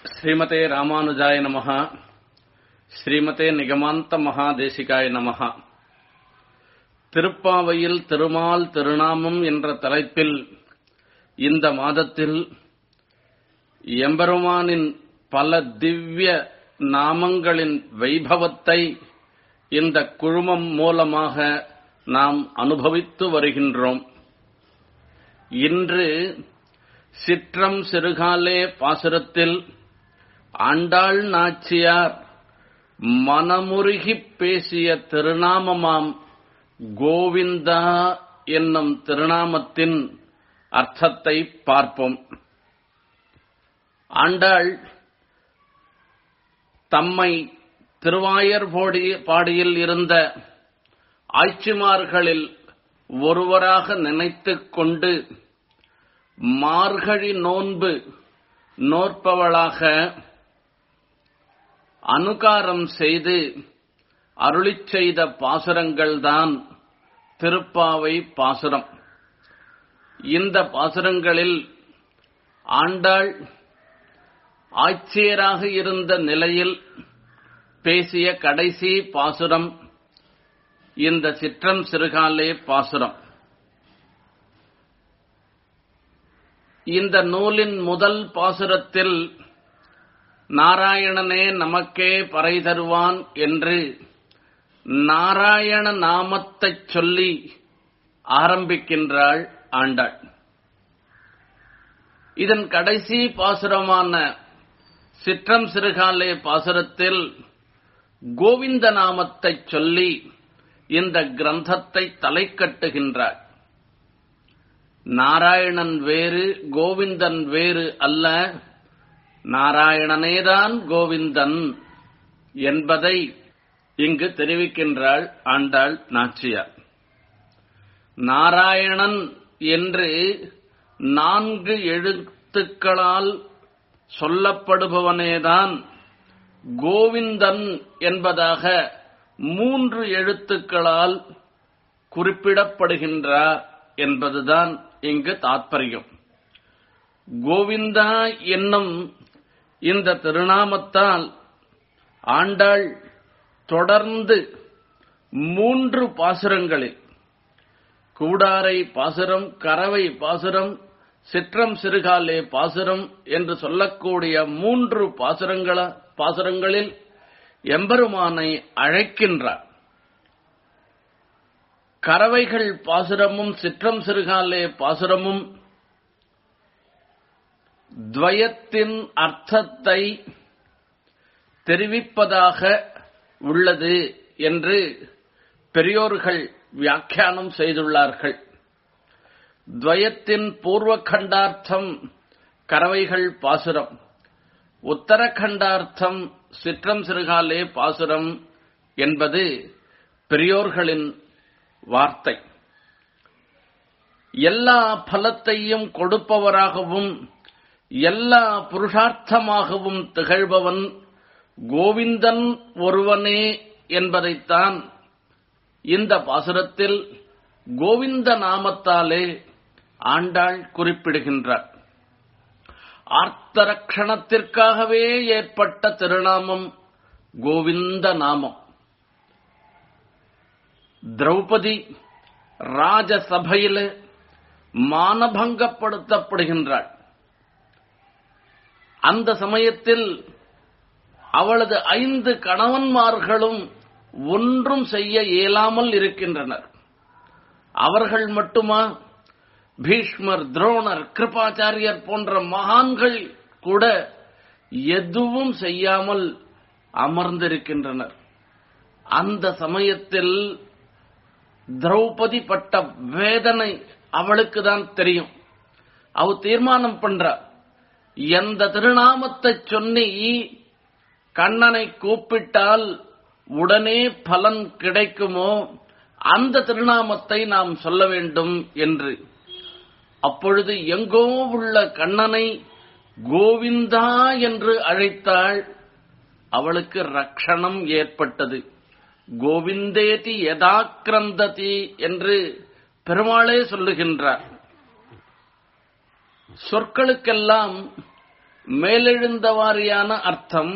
ஸ்ரீமதே ராமானுஜாய நமஹ ஸ்ரீமதே நிகமாந்த மகாதேசிகாய நமஹ திருப்பாவையில் திருமால் திருநாமம் என்ற தலைப்பில் இந்த மாதத்தில் எம்பெருமானின் பல திவ்ய நாமங்களின் வைபவத்தை இந்த குழுமம் மூலமாக நாம் அனுபவித்து வருகின்றோம் இன்று சிற்றம் சிறுகாலே பாசுரத்தில் ஆண்டாள் நாச்சியார் மனமுருகிப் பேசிய திருநாமமாம் கோவிந்தா என்னும் திருநாமத்தின் அர்த்தத்தை பார்ப்போம் ஆண்டாள் தம்மை திருவாயர் பாடியில் இருந்த ஆட்சிமார்களில் ஒருவராக நினைத்துக் கொண்டு மார்கழி நோன்பு நோற்பவளாக அனுகாரம் செய்து அருளிச் செய்த பாசுரங்கள்தான் திருப்பாவை பாசுரம் இந்த பாசுரங்களில் ஆண்டாள் ஆட்சியராக இருந்த நிலையில் பேசிய கடைசி பாசுரம் இந்த சிற்றம் சிறுகாலே பாசுரம் இந்த நூலின் முதல் பாசுரத்தில் நாராயணனே நமக்கே பறை தருவான் என்று நாராயண நாமத்தைச் சொல்லி ஆரம்பிக்கின்றாள் ஆண்டாள் இதன் கடைசி பாசுரமான சிற்றம் சிறுகாலே பாசுரத்தில் கோவிந்த நாமத்தைச் சொல்லி இந்த கிரந்தத்தை தலை கட்டுகின்றாள் நாராயணன் வேறு கோவிந்தன் வேறு அல்ல நாராயணனேதான் கோவிந்தன் என்பதை இங்கு தெரிவிக்கின்றாள் ஆண்டாள் நாச்சியார் நாராயணன் என்று நான்கு எழுத்துக்களால் சொல்லப்படுபவனேதான் கோவிந்தன் என்பதாக மூன்று எழுத்துக்களால் குறிப்பிடப்படுகின்றார் என்பதுதான் இங்கு தாற்பயம் கோவிந்தா என்னும் இந்த திருநாமத்தால் ஆண்டாள் தொடர்ந்து மூன்று பாசுரங்களில் கூடாரை பாசுரம் கறவை பாசுரம் சிற்றம் சிறுகாலே பாசுரம் என்று சொல்லக்கூடிய மூன்று பாசுரங்கள பாசுரங்களில் எம்பெருமானை அழைக்கின்றார் கறவைகள் பாசுரமும் சிற்றம் சிறுகாலே பாசுரமும் துவயத்தின் அர்த்தத்தை தெரிவிப்பதாக உள்ளது என்று பெரியோர்கள் வியாக்கியானம் செய்துள்ளார்கள் துவயத்தின் பூர்வ கண்டார்த்தம் கறவைகள் பாசுரம் உத்தரகண்டார்த்தம் சிற்றம் சிறுகாலே பாசுரம் என்பது பெரியோர்களின் வார்த்தை எல்லா பலத்தையும் கொடுப்பவராகவும் எல்லா புருஷார்த்தமாகவும் திகழ்பவன் கோவிந்தன் ஒருவனே என்பதைத்தான் இந்த பாசுரத்தில் கோவிந்த நாமத்தாலே ஆண்டாள் குறிப்பிடுகின்றார் ஆர்த்தரக்ஷணத்திற்காகவே ஏற்பட்ட திருநாமம் கோவிந்த நாமம் திரௌபதி ராஜசபையில் மானபங்கப்படுத்தப்படுகின்றாள் அந்த சமயத்தில் அவளது ஐந்து கணவன்மார்களும் ஒன்றும் செய்ய இயலாமல் இருக்கின்றனர் அவர்கள் மட்டுமா பீஷ்மர் துரோணர் கிருபாச்சாரியர் போன்ற மகான்கள் கூட எதுவும் செய்யாமல் அமர்ந்திருக்கின்றனர் அந்த சமயத்தில் திரௌபதி பட்ட வேதனை அவளுக்கு தான் தெரியும் அவ தீர்மானம் பண்ற எந்த திருநாமத்தை சொன்னி கண்ணனை கூப்பிட்டால் உடனே பலன் கிடைக்குமோ அந்த திருநாமத்தை நாம் சொல்ல வேண்டும் என்று அப்பொழுது எங்கோ உள்ள கண்ணனை கோவிந்தா என்று அழைத்தாள் அவளுக்கு ரக்ஷணம் ஏற்பட்டது கோவிந்தேதி யதாக்கிரந்ததி என்று பெருமாளே சொல்லுகின்றார் சொற்களுக்கெல்லாம் மேலெழுந்த வாரியான அர்த்தம்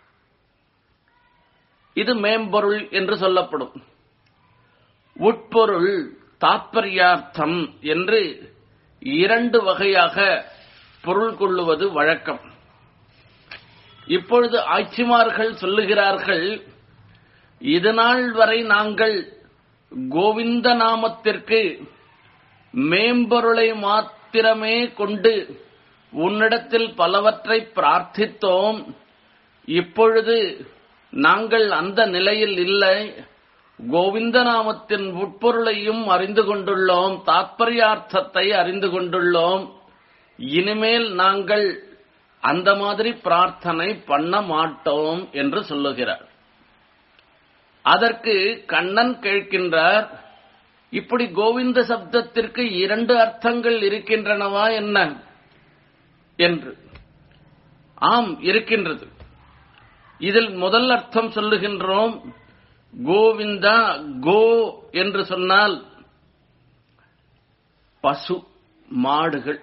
இது மேம்பொருள் என்று சொல்லப்படும் உட்பொருள் தாத்பரியார்த்தம் என்று இரண்டு வகையாக பொருள் கொள்ளுவது வழக்கம் இப்பொழுது ஆட்சிமார்கள் சொல்லுகிறார்கள் இதுநாள் வரை நாங்கள் கோவிந்த நாமத்திற்கு மேம்பொருளை மாத்திரமே கொண்டு உன்னிடத்தில் பலவற்றை பிரார்த்தித்தோம் இப்பொழுது நாங்கள் அந்த நிலையில் இல்லை கோவிந்த நாமத்தின் உட்பொருளையும் அறிந்து கொண்டுள்ளோம் தாத்பரியார்த்தத்தை அறிந்து கொண்டுள்ளோம் இனிமேல் நாங்கள் அந்த மாதிரி பிரார்த்தனை பண்ண மாட்டோம் என்று சொல்லுகிறார் அதற்கு கண்ணன் கேட்கின்றார் இப்படி கோவிந்த சப்தத்திற்கு இரண்டு அர்த்தங்கள் இருக்கின்றனவா என்ன என்று ஆம் இருக்கின்றது இதில் முதல் அர்த்தம் சொல்லுகின்றோம் கோவிந்தா கோ என்று சொன்னால் பசு மாடுகள்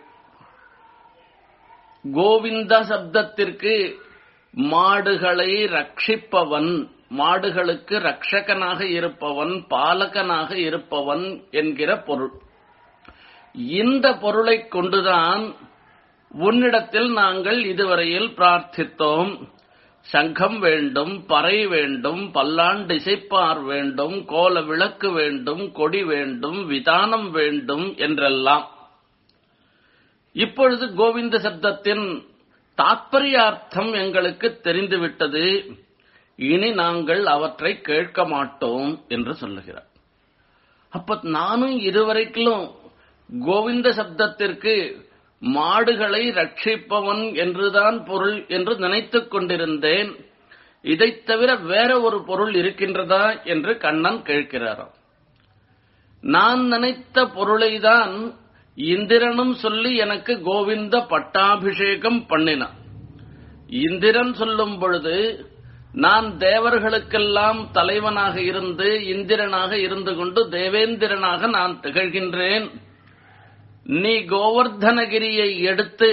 கோவிந்த சப்தத்திற்கு மாடுகளை ரட்சிப்பவன் மாடுகளுக்கு ரட்சகனாக இருப்பவன் பாலகனாக இருப்பவன் என்கிற பொருள் இந்த பொருளை கொண்டுதான் உன்னிடத்தில் நாங்கள் இதுவரையில் பிரார்த்தித்தோம் சங்கம் வேண்டும் பறை வேண்டும் பல்லாண்டிசைப்பார் வேண்டும் கோல விளக்கு வேண்டும் கொடி வேண்டும் விதானம் வேண்டும் என்றெல்லாம் இப்பொழுது கோவிந்த சப்தத்தின் தாத்பரியார்த்தம் எங்களுக்கு தெரிந்துவிட்டது இனி நாங்கள் அவற்றை கேட்க மாட்டோம் என்று சொல்லுகிறார் அப்ப நானும் இதுவரைக்கும் கோவிந்த சப்தத்திற்கு மாடுகளை ரட்சிப்பவன் என்றுதான் பொருள் என்று நினைத்துக் கொண்டிருந்தேன் இதைத் தவிர வேற ஒரு பொருள் இருக்கின்றதா என்று கண்ணன் கேட்கிறாராம் நான் நினைத்த பொருளைதான் இந்திரனும் சொல்லி எனக்கு கோவிந்த பட்டாபிஷேகம் பண்ணினான் இந்திரன் சொல்லும் பொழுது நான் தேவர்களுக்கெல்லாம் தலைவனாக இருந்து இந்திரனாக இருந்து கொண்டு தேவேந்திரனாக நான் திகழ்கின்றேன் நீ கோவர்தனகிரியை எடுத்து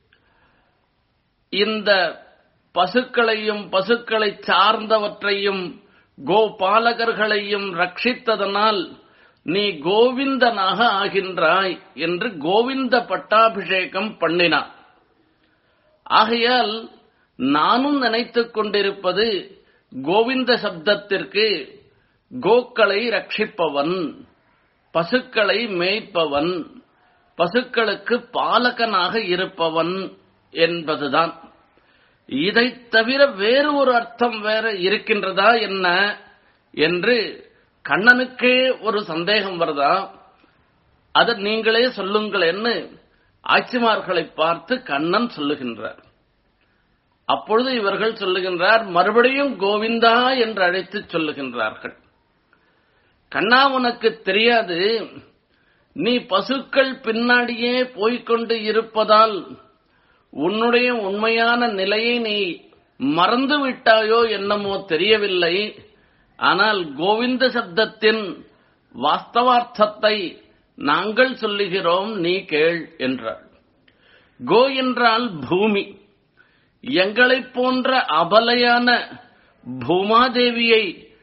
இந்த பசுக்களையும் பசுக்களை சார்ந்தவற்றையும் கோபாலகர்களையும் ரட்சித்ததனால் நீ கோவிந்தனாக ஆகின்றாய் என்று கோவிந்த பட்டாபிஷேகம் பண்ணினான் ஆகையால் நானும் நினைத்துக் கொண்டிருப்பது கோவிந்த சப்தத்திற்கு கோக்களை ரட்சிப்பவன் பசுக்களை மேய்ப்பவன் பசுக்களுக்கு பாலகனாக இருப்பவன் என்பதுதான் இதைத் தவிர வேறு ஒரு அர்த்தம் வேற இருக்கின்றதா என்ன என்று கண்ணனுக்கே ஒரு சந்தேகம் வருதா அதை நீங்களே சொல்லுங்களேன்னு ஆட்சிமார்களை பார்த்து கண்ணன் சொல்லுகின்றார் அப்பொழுது இவர்கள் சொல்லுகின்றார் மறுபடியும் கோவிந்தா என்று அழைத்து சொல்லுகின்றார்கள் கண்ணா உனக்கு தெரியாது நீ பசுக்கள் பின்னாடியே போய்கொண்டு இருப்பதால் உன்னுடைய உண்மையான நிலையை நீ மறந்து விட்டாயோ என்னமோ தெரியவில்லை ஆனால் கோவிந்த சப்தத்தின் வாஸ்தவார்த்தத்தை நாங்கள் சொல்லுகிறோம் நீ கேள் என்றாள் கோ என்றால் பூமி எங்களைப் போன்ற அபலையான பூமாதேவியை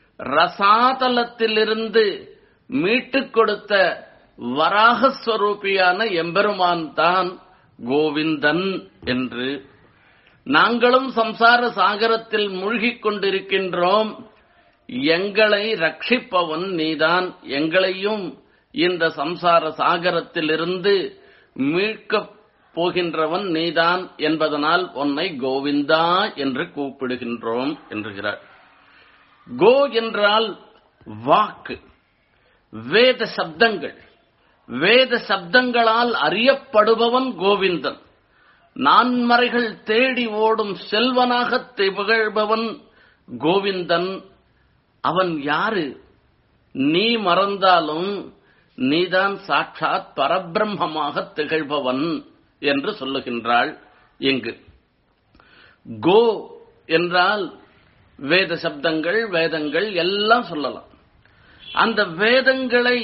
ரசாதலத்திலிருந்து மீட்டுக் கொடுத்த வராகஸ்வரூபியான எம்பெருமான் தான் கோவிந்தன் என்று நாங்களும் சம்சார சாகரத்தில் மூழ்கிக் கொண்டிருக்கின்றோம் எங்களை ரட்சிப்பவன் நீதான் எங்களையும் இந்த சம்சார சாகரத்திலிருந்து மீட்கப் போகின்றவன் நீதான் என்பதனால் உன்னை கோவிந்தா என்று கூப்பிடுகின்றோம் என்கிறார் கோ என்றால் வாக்கு வேத சப்தங்கள் வேத சப்தங்களால் அறியப்படுபவன் கோவிந்தன் நான்மறைகள் தேடி ஓடும் செல்வனாக திகழ்பவன் கோவிந்தன் அவன் யாரு நீ மறந்தாலும் நீதான் சாட்சாத் பரபிரம்மமாக திகழ்பவன் என்று சொல்லுகின்றாள் இங்கு கோ என்றால் வேத சப்தங்கள் வேதங்கள் எல்லாம் சொல்லலாம் அந்த வேதங்களை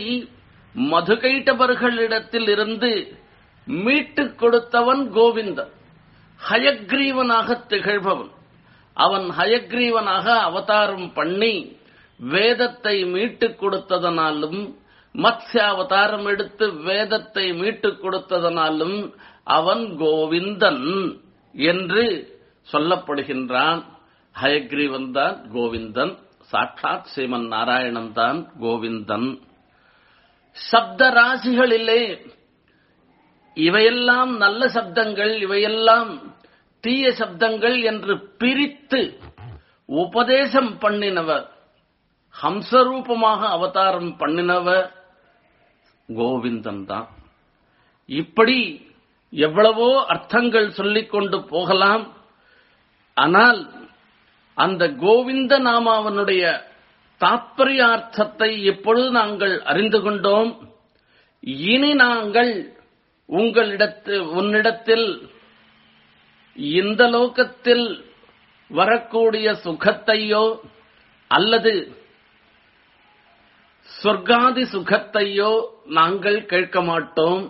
மதுகைட்டவர்களிடத்தில் இருந்து மீட்டுக் கொடுத்தவன் கோவிந்தன் ஹயக்ரீவனாக திகழ்பவன் அவன் ஹயக்ரீவனாக அவதாரம் பண்ணி வேதத்தை மீட்டுக் கொடுத்ததனாலும் மத்ஸ்ய அவதாரம் எடுத்து வேதத்தை மீட்டுக் கொடுத்ததனாலும் அவன் கோவிந்தன் என்று சொல்லப்படுகின்றான் ஹயக்ரீவன் தான் கோவிந்தன் சாட்சாத் ஸ்ரீமன் நாராயணன் தான் கோவிந்தன் சப்த ராசிகளிலே இவையெல்லாம் நல்ல சப்தங்கள் இவையெல்லாம் தீய சப்தங்கள் என்று பிரித்து உபதேசம் பண்ணினவர் ஹம்சரூபமாக அவதாரம் பண்ணினவர் கோவிந்தன் தான் இப்படி எவ்வளவோ அர்த்தங்கள் சொல்லிக் கொண்டு போகலாம் ஆனால் அந்த கோவிந்த நாமாவனுடைய தாத்பரியார்த்தத்தை இப்பொழுது நாங்கள் அறிந்து கொண்டோம் இனி நாங்கள் உங்களிடத்து உன்னிடத்தில் இந்த லோகத்தில் வரக்கூடிய சுகத்தையோ அல்லது சொர்க்காதி சுகத்தையோ நாங்கள் கேட்க மாட்டோம்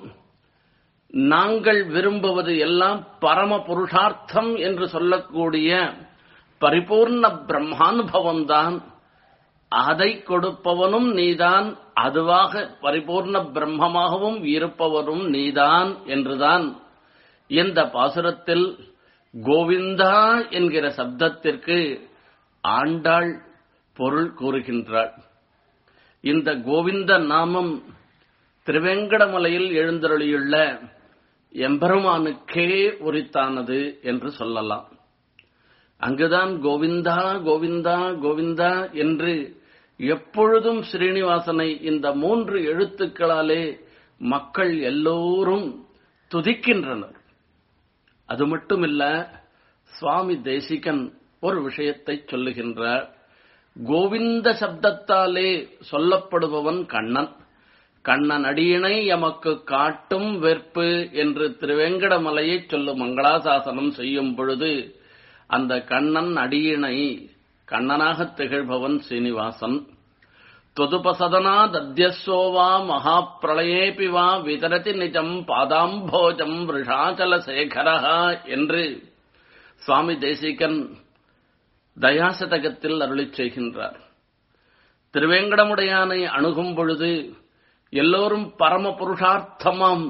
நாங்கள் விரும்புவது எல்லாம் பரம புருஷார்த்தம் என்று சொல்லக்கூடிய பரிபூர்ண பிரம்மானுபவம் தான் அதை கொடுப்பவனும் நீதான் அதுவாக பரிபூர்ண பிரம்மமாகவும் இருப்பவரும் நீதான் என்றுதான் இந்த பாசுரத்தில் கோவிந்தா என்கிற சப்தத்திற்கு ஆண்டாள் பொருள் கூறுகின்றாள் இந்த கோவிந்த நாமம் திருவேங்கடமலையில் எழுந்தருளியுள்ள எம்பெருமானுக்கே உரித்தானது என்று சொல்லலாம் அங்குதான் கோவிந்தா கோவிந்தா கோவிந்தா என்று எப்பொழுதும் ஸ்ரீனிவாசனை இந்த மூன்று எழுத்துக்களாலே மக்கள் எல்லோரும் துதிக்கின்றனர் அது மட்டுமில்ல சுவாமி தேசிகன் ஒரு விஷயத்தை சொல்லுகின்றார் கோவிந்த சப்தத்தாலே சொல்லப்படுபவன் கண்ணன் கண்ணன் அடியினை எமக்கு காட்டும் வெற்பு என்று திருவேங்கடமலையை சொல்லும் மங்களாசாசனம் செய்யும் பொழுது அந்த கண்ணன் அடியினை கண்ணனாக திகழ்பவன் சீனிவாசன் தொதுபசதனா தத்யசோவா மகாப்பிரளயேபி வா விதரதி நிஜம் பாதாம்போஜம் விருஷாச்சல சேகரஹா என்று சுவாமி தேசிகன் தயாசதகத்தில் அருளிச் செய்கின்றார் திருவேங்கடமுடையானை அணுகும் பொழுது எல்லோரும் பரம புருஷார்த்தமாம்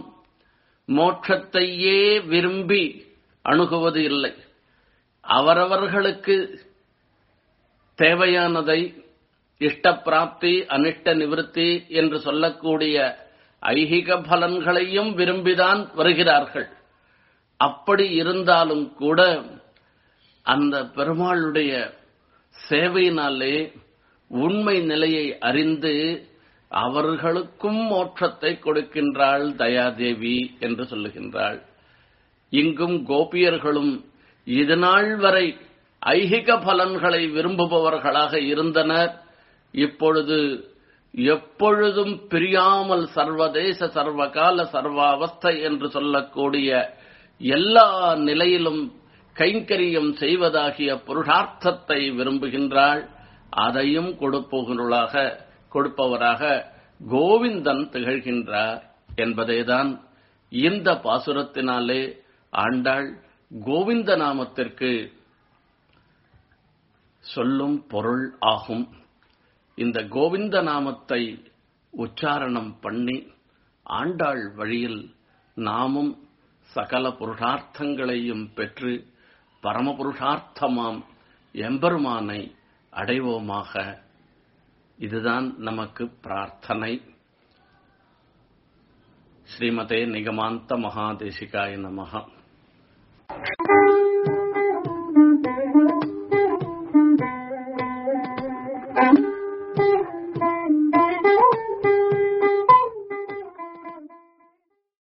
மோட்சத்தையே விரும்பி அணுகுவது இல்லை அவரவர்களுக்கு தேவையானதை இஷ்ட பிராப்தி அனிஷ்ட நிவிருத்தி என்று சொல்லக்கூடிய ஐகிக பலன்களையும் விரும்பிதான் வருகிறார்கள் அப்படி இருந்தாலும் கூட அந்த பெருமாளுடைய சேவையினாலே உண்மை நிலையை அறிந்து அவர்களுக்கும் மோட்சத்தை கொடுக்கின்றாள் தயாதேவி என்று சொல்லுகின்றாள் இங்கும் கோபியர்களும் இதுநாள் வரை ஐகிக பலன்களை விரும்புபவர்களாக இருந்தனர் இப்பொழுது எப்பொழுதும் பிரியாமல் சர்வதேச சர்வகால சர்வாவஸ்தை என்று சொல்லக்கூடிய எல்லா நிலையிலும் கைங்கரியம் செய்வதாகிய புருஷார்த்தத்தை விரும்புகின்றாள் அதையும் கொடுப்பவர்களாக கொடுப்பவராக கோவிந்தன் திகழ்கின்றார் என்பதேதான் இந்த பாசுரத்தினாலே ஆண்டாள் கோவிந்த நாமத்திற்கு சொல்லும் பொருள் ஆகும் இந்த கோவிந்த நாமத்தை உச்சாரணம் பண்ணி ஆண்டாள் வழியில் நாமும் சகல புருஷார்த்தங்களையும் பெற்று பரமபுருஷார்த்தமாம் எம்பெருமானை அடைவோமாக இதுதான் நமக்கு பிரார்த்தனை ஸ்ரீமதே நிகமாந்த மகாதேசிகாய நமகா